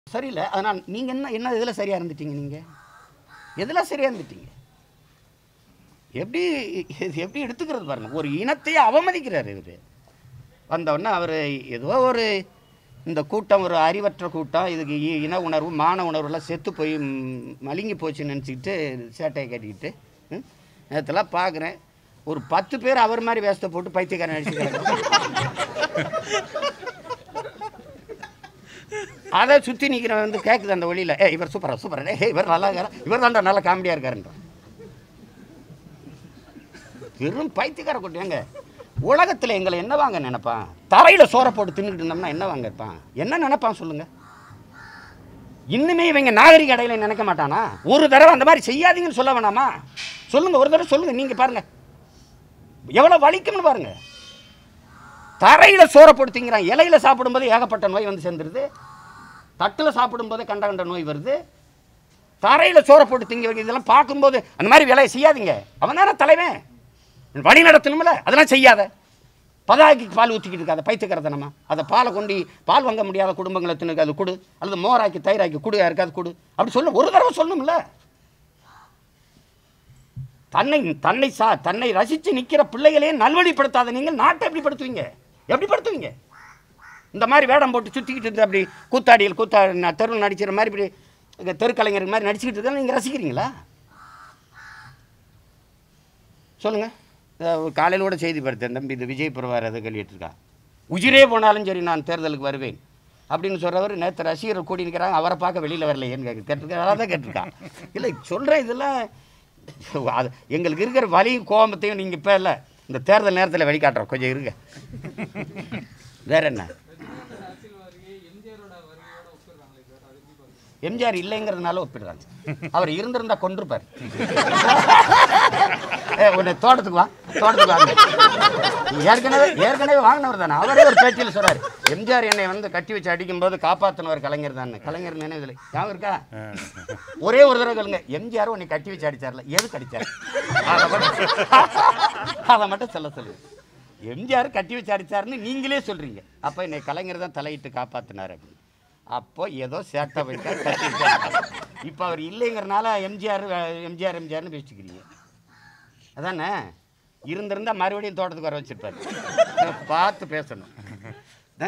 சரியில்லை அதனால் நீங்கள் என்ன என்ன இதில் சரியாக இருந்துட்டீங்க நீங்கள் எதில் சரியாக இருந்துட்டீங்க எப்படி இது எப்படி எடுத்துக்கிறது பாருங்க ஒரு இனத்தையே அவமதிக்கிறார் இவர் வந்தவுடனே அவர் ஏதோ ஒரு இந்த கூட்டம் ஒரு அறிவற்ற கூட்டம் இதுக்கு இ- இன உணர்வு மான உணர்வுலாம் செத்து போய் ம், மழுங்கி போச்சுன்னு நினச்சிக்கிட்டு சேட்டையை கட்டிக்கிட்டு நேற்றுலாம் பார்க்குறேன் ஒரு பத்து பேர் அவர் மாதிரி வேஷத்தை போட்டு பைத்தியக்காரன் நடிச்சுக்கிறாங்க அதை சுற்றி நிற்கிறவன் வந்து கேட்குது அந்த வழியில் ஏ இவர் சூப்பரா சூப்பரா ஏ இவர் நல்லா இருக்காரா இவர் தான்டா நல்லா காமெடியாக இருக்காருன்றான் வெறும் பைத்தியக்கார கூட்டியாங்க உலகத்தில் எங்களை என்ன வாங்க நினைப்பான் தரையில் சோறை போட்டு தின்னுக்கிட்டு இருந்தோம்னா என்ன வாங்க இருப்பான் என்ன நினைப்பான் சொல்லுங்க இன்னுமே இவங்க நாகரிக அடையில நினைக்க மாட்டானா ஒரு தடவை அந்த மாதிரி செய்யாதீங்கன்னு சொல்ல வேணாமா சொல்லுங்க ஒரு தடவை சொல்லுங்க நீங்க பாருங்க எவ்வளவு வலிக்கும்னு பாருங்க தரையில சோறை போட்டு திங்கிறான் இலையில சாப்பிடும்போது ஏகப்பட்ட நோய் வந்து சேர்ந்துருது தட்டில் சாப்பிடும்போது கண்ட கண்ட நோய் வருது தரையில் சோறை போட்டு திங்க வைக்க இதெல்லாம் பார்க்கும்போது அந்த மாதிரி வேலையை செய்யாதீங்க அவன் தானே தலைவன் வழி நடத்தணும்ல அதெல்லாம் செய்யாத பதாக்கி பால் ஊற்றிக்கிட்டு இருக்காத பைத்துக்கிறதனமா அதை பாலை கொண்டு பால் வாங்க முடியாத குடும்பங்களை தின்னுக்கு அது கொடு அல்லது மோராக்கி தயிராக்கி கொடு யாருக்காவது கொடு அப்படி சொல்லு ஒரு தடவை சொல்லணும்ல தன்னை தன்னை சா தன்னை ரசித்து நிற்கிற பிள்ளைகளையே நல்வழிப்படுத்தாத நீங்கள் நாட்டை எப்படி படுத்துவீங்க எப்படி படுத்துவீங்க இந்த மாதிரி வேடம் போட்டு சுற்றிக்கிட்டு இருந்து அப்படி கூத்தாடியில் கூத்தா ந- தெருவில் நடிக்கிற மாதிரி இப்படி இங்க தெருக்கலைஞர் மாதிரி நடிச்சுக்கிட்டு இருக்கா நீங்கள் ரசிக்கிறீங்களா சொல்லுங்க காலையில் கூட செய்தி படுத்தேன் தம்பி இது விஜய் பிரபார் அதை கேள்விட்டுருக்கா உயிரே போனாலும் சரி நான் தேர்தலுக்கு வருவேன் அப்படின்னு சொல்கிறவர் நேற்று ரசிகர் கூடி நிற்கிறாங்க அவரை பார்க்க வெளியில் வரலையேன்னு கேட்கு கேட்டிருக்கா தான் கேட்டிருக்கான் இல்லை சொல்கிறேன் இதெல்லாம் அது எங்களுக்கு இருக்கிற வலியும் கோபத்தையும் நீங்கள் இப்போ இல்லை இந்த தேர்தல் நேரத்தில் வெளிக்காட்டுறோம் கொஞ்சம் இருங்க வேற என்ன எம்ஜிஆர் இல்லைங்கிறதுனால ஒப்பிடுறாங்க அவர் இருந்திருந்தா கொண்டிருப்பார் ஏ உன்னை தோட்டத்துக்கு வா தோட்டத்துக்கு வாங்க ஏற்கனவே ஏற்கனவே வாங்கினவர் தானே அவரே ஒரு பேட்டியில் சொல்றாரு எம்ஜிஆர் என்னை வந்து கட்டி வச்சு அடிக்கும்போது காப்பாற்றினவர் கலைஞர் தானே கலைஞர் நினைவில் ஞாபகம் இருக்கா ஒரே ஒரு தடவை சொல்லுங்க எம்ஜிஆர் உன்னை கட்டி வச்சு அடிச்சார்ல எதுக்கு அடிச்சார் அதை மட்டும் அதை மட்டும் சொல்ல சொல்லுங்க எம்ஜிஆர் கட்டி வச்சு அடிச்சாருன்னு நீங்களே சொல்றீங்க அப்போ என்னை கலைஞர் தான் தலையிட்டு காப்பாற்றினார் அப்படின்னு அப்போ ஏதோ சேட்டை வைக்க கட்டி இப்போ அவர் இல்லைங்கிறனால எம்ஜிஆர் எம்ஜிஆர் எம்ஜிஆர்னு பேசிக்கிறீங்க அதானே இருந்திருந்தா மறுபடியும் தோட்டத்துக்கு வர வச்சிருப்பாரு பார்த்து பேசணும் ஆ?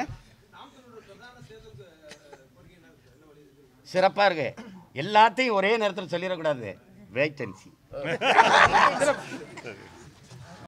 சிறப்பா இருக்கு எல்லாத்தையும் ஒரே நேரத்தில் சொல்லிடக்கூடாது வேக்கன்சி